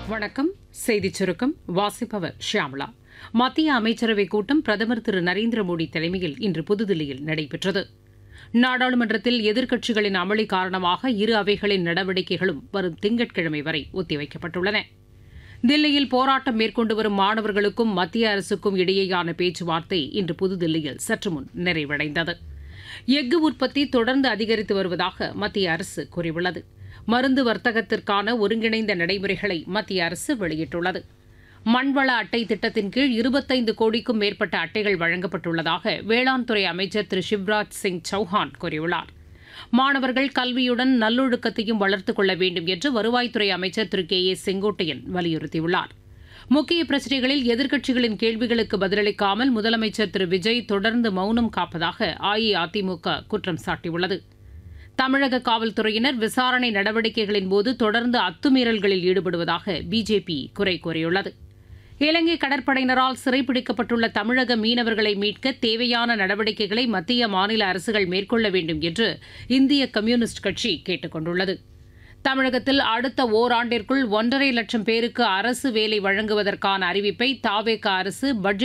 வணக்கம் செய்திச் சுருக்கம் வாசிப்பவர் ஷியாமளா மத்திய அமைச்சரவைக் கூட்டம் பிரதமர் திரு நரேந்திர மோடி தலைமையில் இன்று புதுதில்லியில் நடைபெற்றது நாடாளுமன்றத்தில் எதிர்க்கட்சிகளின் அமளி காரணமாக இரு அவைகளின் நடவடிக்கைகளும் வரும் திங்கட்கிழமை வரை ஒத்திவைக்கப்பட்டுள்ளன தில்லியில் போராட்டம் மேற்கொண்டு வரும் மாணவர்களுக்கும் மத்திய அரசுக்கும் இடையேயான பேச்சுவார்த்தை இன்று புதுதில்லியில் சற்று முன் நிறைவடைந்தது எஃகு உற்பத்தி தொடர்ந்து அதிகரித்து வருவதாக மத்திய அரசு கூறியுள்ளது மருந்து வர்த்தகத்திற்கான ஒருங்கிணைந்த நடைமுறைகளை மத்திய அரசு வெளியிட்டுள்ளது மண்வள அட்டை திட்டத்தின் கீழ் இருபத்தைந்து கோடிக்கும் மேற்பட்ட அட்டைகள் வழங்கப்பட்டுள்ளதாக வேளாண் துறை அமைச்சர் திரு சிவ்ராஜ் சிங் சௌஹான் கூறியுள்ளார் மாணவர்கள் கல்வியுடன் நல்லொழுக்கத்தையும் வளர்த்துக் கொள்ள வேண்டும் என்று வருவாய்த்துறை அமைச்சர் திரு கே ஏ செங்கோட்டையன் வலியுறுத்தியுள்ளார் முக்கிய பிரச்சினைகளில் எதிர்க்கட்சிகளின் கேள்விகளுக்கு பதிலளிக்காமல் முதலமைச்சர் திரு விஜய் தொடர்ந்து மௌனம் காப்பதாக அஇஅதிமுக குற்றம் சாட்டியுள்ளது தமிழக காவல்துறையினர் விசாரணை நடவடிக்கைகளின் போது தொடர்ந்து அத்துமீறல்களில் ஈடுபடுவதாக பிஜேபி குறை கூறியுள்ளது இலங்கை கடற்படையினரால் சிறைப்பிடிக்கப்பட்டுள்ள தமிழக மீனவர்களை மீட்க தேவையான நடவடிக்கைகளை மத்திய மாநில அரசுகள் மேற்கொள்ள வேண்டும் என்று இந்திய கம்யூனிஸ்ட் கட்சி கேட்டுக் கொண்டுள்ளது தமிழகத்தில் அடுத்த ஓராண்டிற்குள் ஒன்றரை லட்சம் பேருக்கு அரசு வேலை வழங்குவதற்கான அறிவிப்பை தாவேக அரசு பட்ஜெட்